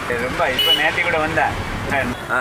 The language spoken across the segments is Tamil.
ரொம்ப இப்போ நேற்று கூட வந்தேன் ஆ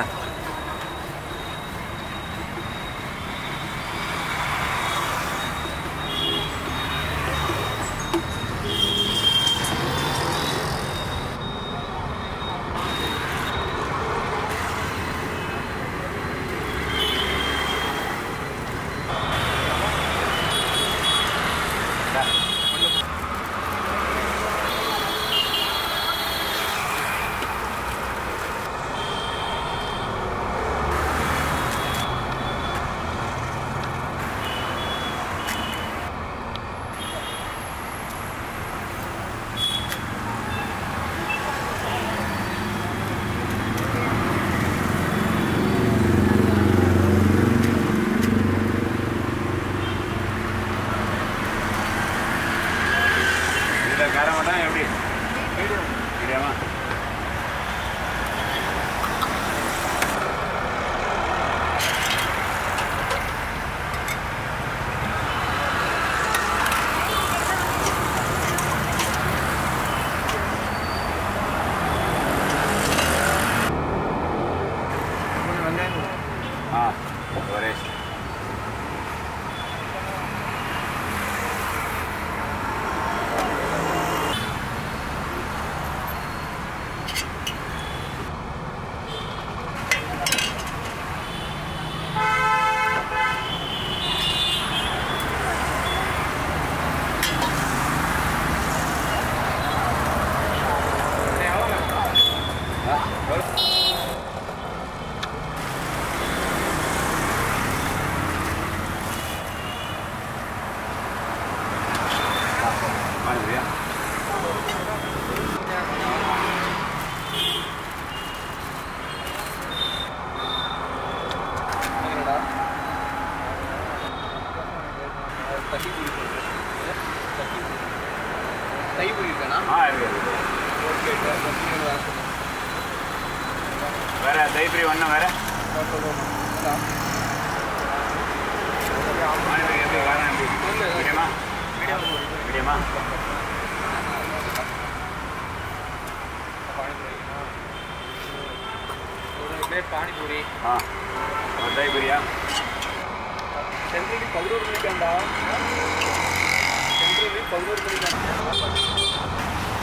இதில் கார மாட்டோம் எப்படி மீடியமா ஆ ஒரே மாதிரியா ஆ இருக்கு வேற தைப்பிரி ஒன்றும் வேற பானிபூரி எப்படி காரம் எப்படி மீடியமா மீடியமா பானிபூரி ஆ ஒரு தைப்பிரியா சென்ட்ரலி பதினோரு மணிக்காண்டா சென்ட்ரலி பதினோரு மணிக்காண்டா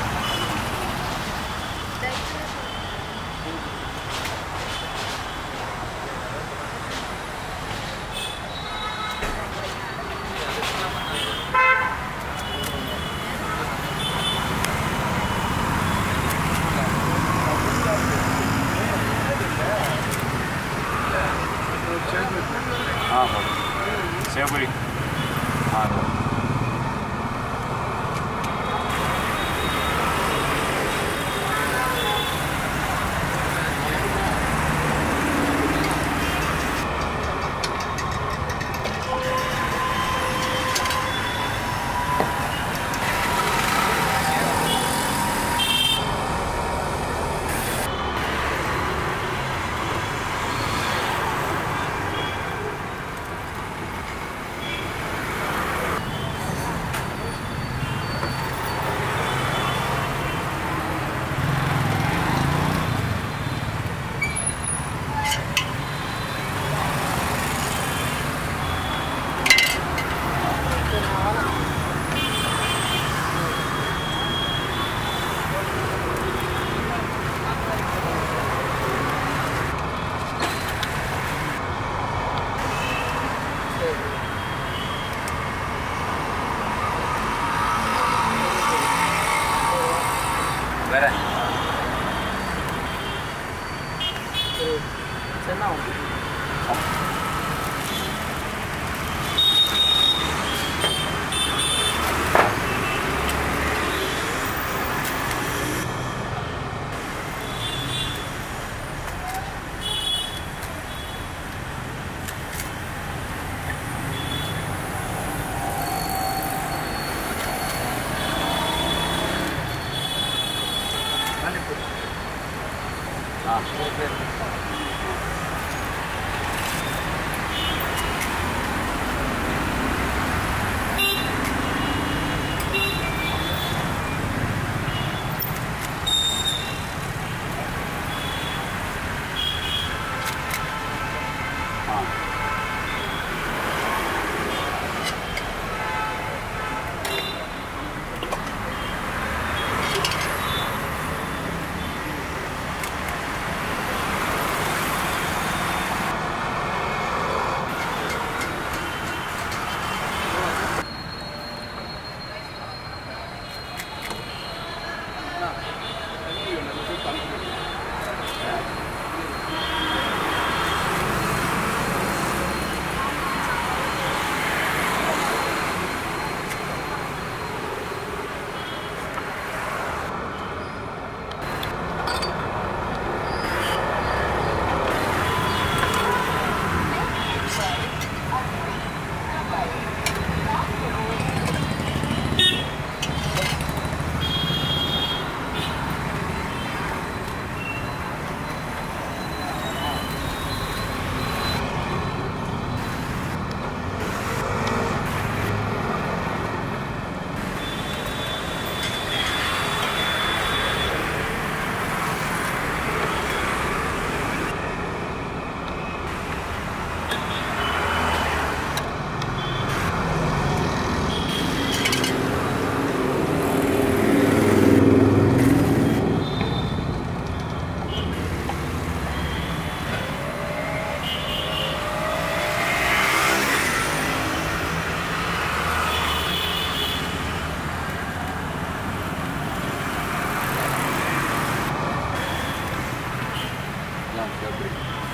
हाँ सेवपुरी हाँ வேற ஆ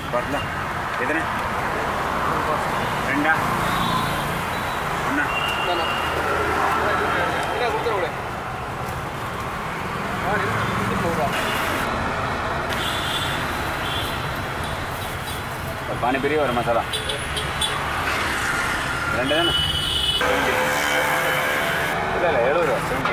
பரல எத்தனை ரெண்டா ஒன்றா தானே என்ன கொடுத்துட விடு ஆ இது போடுறா ஒரு பானிபூரி ஒரு மசாலா ரெண்டு தானே இல்லை இல்லை எழுபது ரூபா செவன்ட்டி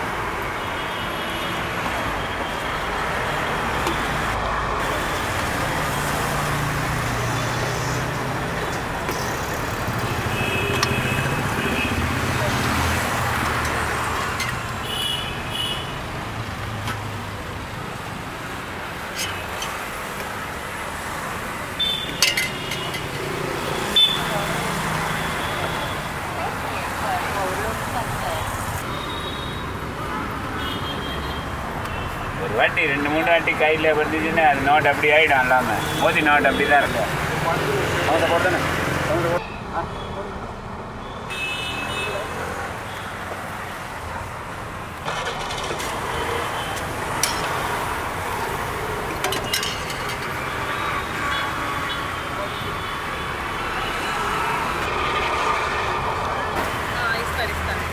ஒரு வாட்டி ரெண்டு மூணு வாட்டி கையில் வந்துச்சுன்னா அது நோட் அப்படி ஆகிடும் இல்லாமல் மோதி நோட் அப்படி தான் இருக்கும் அவங்க போடுதானே ఇస్తారు ఇస్తారు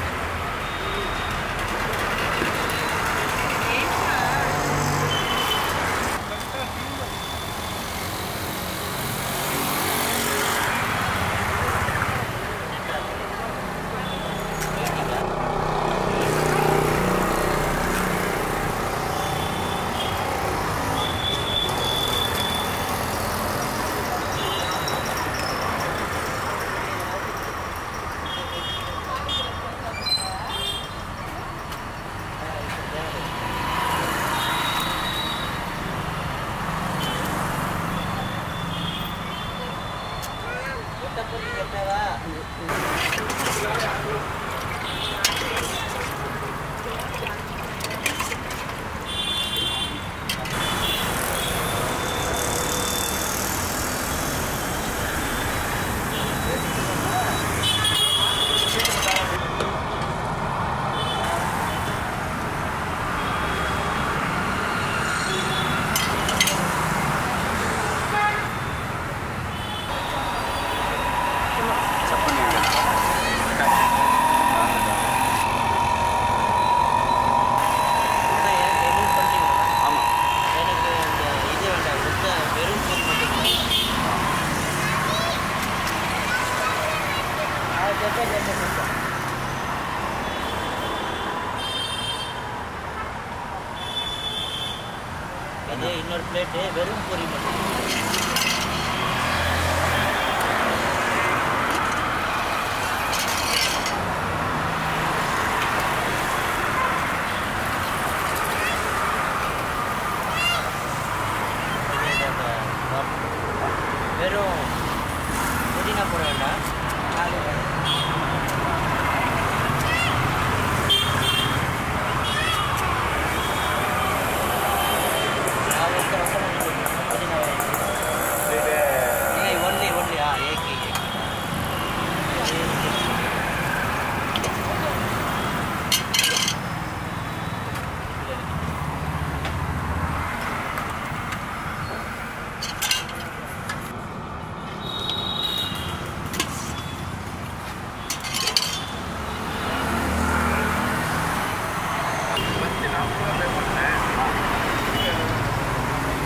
சப்பன் ஆமாம் எனக்கு அந்த இது வேண்டாம் முட்டை வெறும் பொரி மட்டும் இது இன்னொரு பிளேட்டு வெறும் பொரி மட்டும் இது அந்த வெறும் புதினா போட வேண்டாம் நான் ஒருத்தர் ரசம் பண்ணி கொடுத்தேன். புதினா வேணும். இது नहीं ओनली ओनली हाँ एक ही एक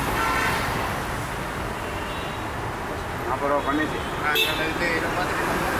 நாற்பது ரூபா பண்ணிச்சு இது இதை பார்த்துட்டு நம்ம